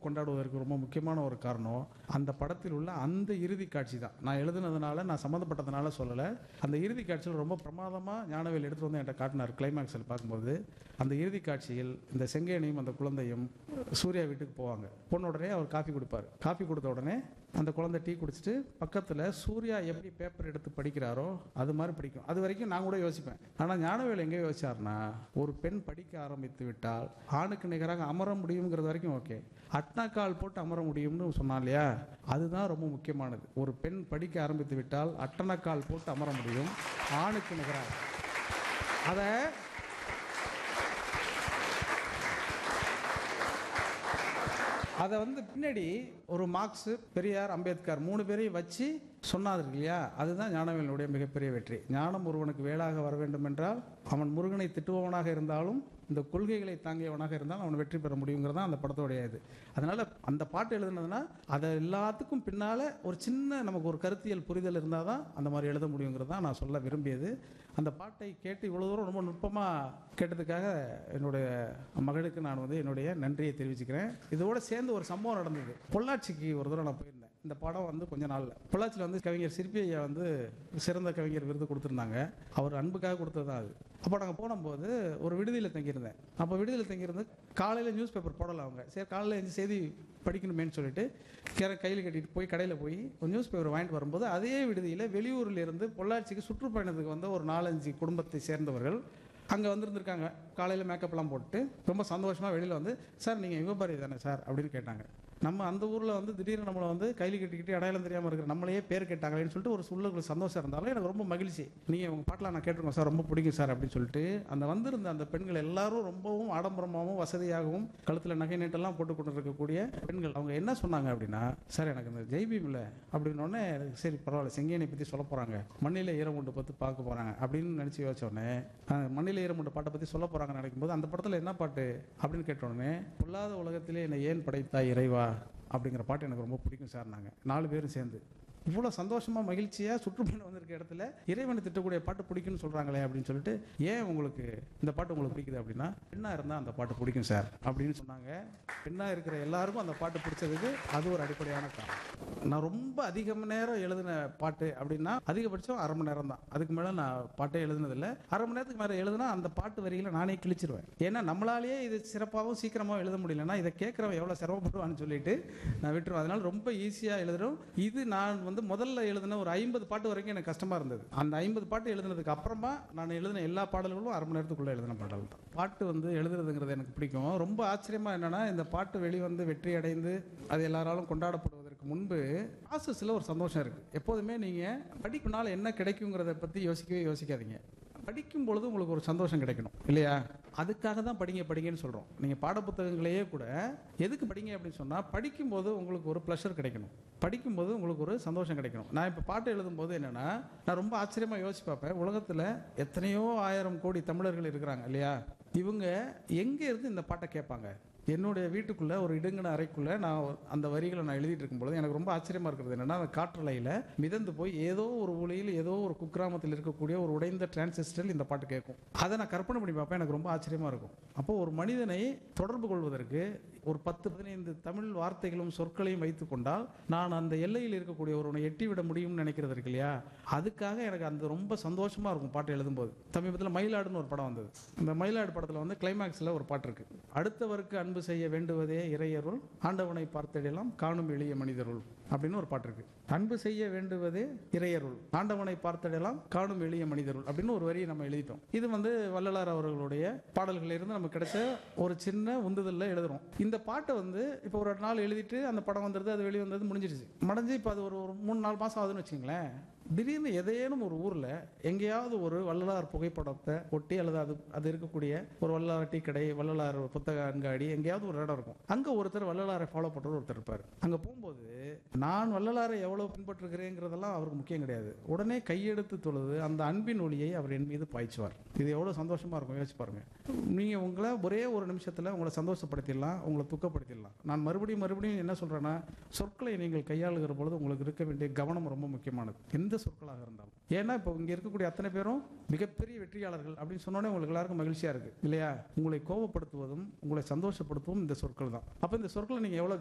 கொண்டாடுவதற்கு ரொம்ப முக்கியமான ஒரு காரணம் அந்த படத்தில் உள்ள அந்த இறுதி காட்சி தான் நான் எழுதுனதுனால நான் சம்மந்தப்பட்டதுனால சொல்லலை அந்த இறுதி காட்சியில் ரொம்ப பிரமாதமாக ஞானவேல் எடுத்துட்டு வந்து என்கிட்ட காட்டினார் கிளைமேக்ஸில் பார்க்கும்போது அந்த இறுதி காட்சியில் இந்த செங்கேனியும் அந்த குழந்தையும் சூர்யா வீட்டுக்கு போவாங்க போன உடனே அவர் காஃபி கொடுப்பார் காஃபி கொடுத்த உடனே அந்த குழந்தை டீ குடிச்சிட்டு பக்கத்தில் சூர்யா எப்படி பேப்பர் எடுத்து படிக்கிறாரோ அது மாதிரி படிக்கும் அது வரைக்கும் நான் கூட யோசிப்பேன் ஆனால் ஞானவேல் எங்கே யோசிச்சார்னா ஒரு பெண் படிக்க ஆரம்பித்து விட்டால் ஆணுக்கு நிகராக அமர முடியுங்கிறது வரைக்கும் ஓகே அட்னாக்கால் போட்டு அமர முடியும்னு சொன்னா இல்லையா அதுதான் ரொம்ப முக்கியமானது ஒரு பெண் படிக்க ஆரம்பித்து விட்டால் அட்டனக்கால் போட்டு அமர முடியும் ஆணுக்கு நிகராக அதை அதை வந்து பின்னாடி ஒரு மார்க்ஸ் பெரியார் அம்பேத்கர் மூணு பேரையும் வச்சு சொன்னார் இல்லையா அதுதான் ஞானவேலனுடைய மிகப்பெரிய வெற்றி ஞானம் ஒருவனுக்கு வேளாக வர வேண்டும் என்றால் அவன் முருகனை திட்டுபவனாக இருந்தாலும் இந்த கொள்கைகளை தாங்கியவனாக இருந்தாலும் அவன் வெற்றி பெற முடியுங்கிறது தான் அந்த படத்தோடைய இது அதனால அந்த பாட்டு எழுதுனதுன்னா அதை எல்லாத்துக்கும் பின்னால ஒரு சின்ன நமக்கு ஒரு கருத்தியல் புரிதல் இருந்தால் தான் அந்த மாதிரி எழுத முடியுங்கிறது தான் நான் சொல்ல விரும்பியது அந்த பாட்டை கேட்டு இவ்வளோ தூரம் ரொம்ப நுட்பமாக கேட்டதுக்காக என்னுடைய மகளுக்கு நான் வந்து என்னுடைய நன்றியை தெரிவிச்சுக்கிறேன் இதோட சேர்ந்து ஒரு சம்பவம் நடந்தது பொள்ளாச்சிக்கு ஒரு தடவை நான் போயிருந்தேன் இந்த படம் வந்து கொஞ்ச நாளில் பொள்ளாச்சியில் வந்து கவிஞர் சிற்பி ஐயா வந்து சிறந்த கவிஞர் விருது கொடுத்துருந்தாங்க அவர் அன்புக்காக கொடுத்தது தான் அது அப்போ நாங்கள் போகும்போது ஒரு விடுதியில் தங்கியிருந்தேன் அப்போ விடுதியில் தங்கியிருந்து காலையில் நியூஸ் பேப்பர் போடல அவங்க சரி காலையில் எழுந்து செய்தி படிக்கணுமேன்னு சொல்லிட்டு கிற கையில் கட்டிட்டு போய் கடையில் போய் ஒரு நியூஸ் பேப்பர் வாங்கிட்டு வரும்போது அதே விடுதியில் வெளியூரில் இருந்து பொள்ளாச்சிக்கு சுற்றுப்பயணத்துக்கு வந்த ஒரு நாலஞ்சு குடும்பத்தை சேர்ந்தவர்கள் அங்கே வந்திருந்திருக்காங்க காலையில் மேக்கப்லாம் போட்டு ரொம்ப சந்தோஷமாக வெளியில் வந்து சார் நீங்கள் யுகபாரி தானே சார் அப்படின்னு கேட்டாங்க நம்ம அந்த ஊரில் வந்து திடீர்னு நம்மளை வந்து கையில் கட்டிக்கிட்டு அடையாளம் தெரியாமல் இருக்கிற நம்மளையே பேர் கேட்டாங்களேன்னு சொல்லிட்டு ஒரு சொல்லுக்கு சந்தோஷம் இருந்தாலும் எனக்கு ரொம்ப மகிழ்ச்சி நீங்கள் உங்கள் பாட்டெலாம் நான் கேட்டிருக்கோம் சார் ரொம்ப பிடிக்கும் சார் அப்படின்னு சொல்லிட்டு அந்த வந்திருந்த அந்த பெண்கள் எல்லாரும் ரொம்பவும் ஆடம்பரமாகவும் வசதியாகவும் கழுத்தில் நகை நெட்டெல்லாம் போட்டு கொண்டு இருக்கக்கூடிய பெண்கள் அவங்க என்ன சொன்னாங்க அப்படின்னா சார் எனக்கு இந்த ஜெய்பீம் இல்லை அப்படின்னோடனே எனக்கு சரி பரவாயில்ல செங்கேனை பற்றி சொல்ல போகிறாங்க மண்ணில் ஈரம் கொண்டு பார்த்து பார்க்க போகிறாங்க அப்படின்னு நினச்சி யோசிச்சோடனே மண்ணில் ஈரம் கொண்டு பாட்டை பற்றி சொல்ல போகிறாங்க நினைக்கும் போது அந்த படத்தில் என்ன பாட்டு அப்படின்னு கேட்டோடனே பொல்லாத உலகத்திலே என்னை ஏன் படைத்தாய் இறைவா அப்படிங்கிற பாட்டு எனக்கு ரொம்ப பிடிக்கும் சார் நாங்கள் நாலு பேரும் சேர்ந்து இவ்வளோ சந்தோஷமாக மகிழ்ச்சியாக சுற்றுப்பயணம் வந்திருக்க இடத்துல இறைவனை திட்டக்கூடிய பாட்டு பிடிக்கும்னு சொல்கிறாங்களே அப்படின்னு சொல்லிட்டு ஏன் உங்களுக்கு இந்த பாட்டு உங்களுக்கு பிடிக்குது அப்படின்னா பெண்ணாக இருந்தால் அந்த பாட்டு பிடிக்கும் சார் அப்படின்னு சொன்னாங்க பெண்ணாக இருக்கிற எல்லாருக்கும் அந்த பாட்டு பிடிச்சதுக்கு அது ஒரு அடிப்படையான காரணம் நான் ரொம்ப அதிக மணி நேரம் எழுதின பாட்டு அப்படின்னா அதிகபட்சம் அரை மணி நேரம் தான் அதுக்கு மேலே நான் பாட்டே எழுதுனதில்லை அரை மணி நேரத்துக்கு மேலே எழுதுனா அந்த பாட்டு வரிகளை நானே கிழிச்சிருவேன் ஏன்னா நம்மளாலேயே இது சிறப்பாகவும் சீக்கிரமாகவும் எழுத முடியலன்னா இதை கேட்குறவன் எவ்வளோ சிரமப்படுவான்னு சொல்லிட்டு நான் விட்டுருவேன் அதனால ரொம்ப ஈஸியாக எழுதுறோம் இது நான் வந்து முதல்ல எழுதின ஒரு ஐம்பது பாட்டு வரைக்கும் எனக்கு கஷ்டமாக இருந்தது அந்த ஐம்பது பாட்டு எழுதுனதுக்கு அப்புறமா நான் எழுதின எல்லா பாடல்களும் அரை மணி நேரத்துக்குள்ளே எழுதின பாடல் தான் பாட்டு வந்து எழுதுறதுங்கிறது எனக்கு பிடிக்கும் ரொம்ப ஆச்சரியமாக என்னன்னா இந்த பாட்டு வெளிவந்து வெற்றி அடைந்து அது எல்லாராலும் கொண்டாடப்படுவதற்கு முன்பு ப்ராசஸில் ஒரு சந்தோஷம் இருக்குது எப்போதுமே நீங்கள் படிப்புனால என்ன கிடைக்குங்கிறத பற்றி யோசிக்கவே யோசிக்காதீங்க படிக்கும் பொழுது உங்களுக்கு ஒரு சந்தோஷம் கிடைக்கணும் இல்லையா அதுக்காக தான் படிங்க படிங்கன்னு சொல்கிறோம் நீங்கள் பாடப்புத்தகங்களையே கூட எதுக்கு படிங்க அப்படின்னு சொன்னால் படிக்கும்போது உங்களுக்கு ஒரு ப்ளஷர் கிடைக்கணும் படிக்கும்போது உங்களுக்கு ஒரு சந்தோஷம் கிடைக்கணும் நான் இப்போ பாட்டு எழுதும்போது என்னென்னா நான் ரொம்ப ஆச்சரியமாக யோசிச்சு பார்ப்பேன் உலகத்தில் எத்தனையோ ஆயிரம் கோடி தமிழர்கள் இருக்கிறாங்க இல்லையா இவங்க எங்கே இருந்து இந்த பாட்டை கேட்பாங்க என்னுடைய வீட்டுக்குள்ள ஒரு இடுங்கின அறைக்குள்ள நான் அந்த வரிகளை நான் எழுதிட்டு இருக்கும்பொழுது எனக்கு ரொம்ப ஆச்சரியமா இருக்கிறது என்னன்னா அந்த காற்றலையில மிதந்து போய் ஏதோ ஒரு ஊழியில் ஏதோ ஒரு குக்கிராமத்தில் இருக்கக்கூடிய ஒரு உடைந்த டிரான்சிஸ்டரில் இந்த பாட்டு கேட்கும் அதை நான் கற்பனை பண்ணி பார்ப்பேன் எனக்கு ரொம்ப ஆச்சரியமா இருக்கும் அப்போ ஒரு மனிதனை தொடர்பு கொள்வதற்கு ஒரு பத்து பதினைந்து தமிழ் வார்த்தைகளும் சொற்களையும் வைத்துக் கொண்டால் நான் அந்த எல்லையில் இருக்கக்கூடிய ஒருவனை எட்டி விட முடியும்னு நினைக்கிறது இருக்கு இல்லையா அதுக்காக எனக்கு அந்த ரொம்ப சந்தோஷமா இருக்கும் பாட்டு எழுதும்போது சமீபத்தில் மயிலாடுன்னு ஒரு படம் வந்தது இந்த மயிலாடு படத்தில் வந்து கிளைமேக்ஸில் ஒரு பாட்டு இருக்கு அடுத்தவருக்கு அன்பு செய்ய வேண்டுவதே இறையருள் ஆண்டவனை பார்த்தெல்லாம் காணும் எளிய மனிதருள் அப்படின்னு ஒரு பாட்டு இருக்கு அன்பு செய்ய வேண்டுவதே இறையருள் ஆண்டவனை பார்த்தெல்லாம் காணும் எளிய மனிதருள் அப்படின்னு ஒரு வரியை நம்ம எழுதிட்டோம் இது வந்து வள்ளலார் அவர்களுடைய பாடல்களில் இருந்து நமக்கு கிடைச்ச ஒரு சின்ன உந்துதல்ல எழுதுறோம் இந்த பாட்டை வந்து இப்போ ஒரு நாள் எழுதிட்டு அந்த படம் வந்துருது அது வெளியே வந்தது முடிஞ்சிடுச்சு முடிஞ்சு இப்போ அது ஒரு ஒரு மூணு நாலு மாதம் ஆகுதுன்னு வச்சுங்களேன் திடீர்னு எதேனும் ஒரு ஊரில் எங்கேயாவது ஒரு வள்ளலார் புகைப்படத்தை ஒட்டி அல்லது அது அது இருக்கக்கூடிய ஒரு வள்ளலார் டீ கடை வள்ளலார் புத்தக அங்காடி எங்கேயாவது ஒரு இடம் இருக்கும் அங்கே ஒருத்தர் வள்ளலாரை ஃபாலோ பண்ணுற ஒருத்தர் இருப்பார் அங்கே போகும்போது நான் வள்ளலாரை எவ்வளோ பின்பற்றுகிறேங்கிறதெல்லாம் அவருக்கு முக்கியம் கிடையாது உடனே கையெடுத்து தொழுது அந்த அன்பின் ஒளியை அவர் என் மீது பாய்ச்சுவார் இது எவ்வளோ சந்தோஷமா இருக்கும் யோசிச்சு பாருங்க நீங்கள் உங்களை ஒரே ஒரு நிமிஷத்தில் உங்களை சந்தோஷப்படுத்திடலாம் உங்களை துக்கப்படுத்திடலாம் நான் மறுபடியும் மறுபடியும் என்ன சொல்கிறேன்னா சொற்களை நீங்கள் கையாளுகிற பொழுது உங்களுக்கு இருக்க வேண்டிய கவனம் ரொம்ப முக்கியமானது எந்த சொற்களாக இருந்தாலும் ஏன்னா இப்போ இங்கே இருக்கக்கூடிய அத்தனை பேரும் மிகப்பெரிய வெற்றியாளர்கள் அப்படின்னு சொன்னோடனே உங்களுக்கு எல்லாருக்கும் மகிழ்ச்சியாக இருக்குது இல்லையா உங்களை கோபப்படுத்துவதும் உங்களை சந்தோஷப்படுத்துவதும் இந்த சொற்கள் தான் அப்போ இந்த சொற்களை நீங்கள் எவ்வளோ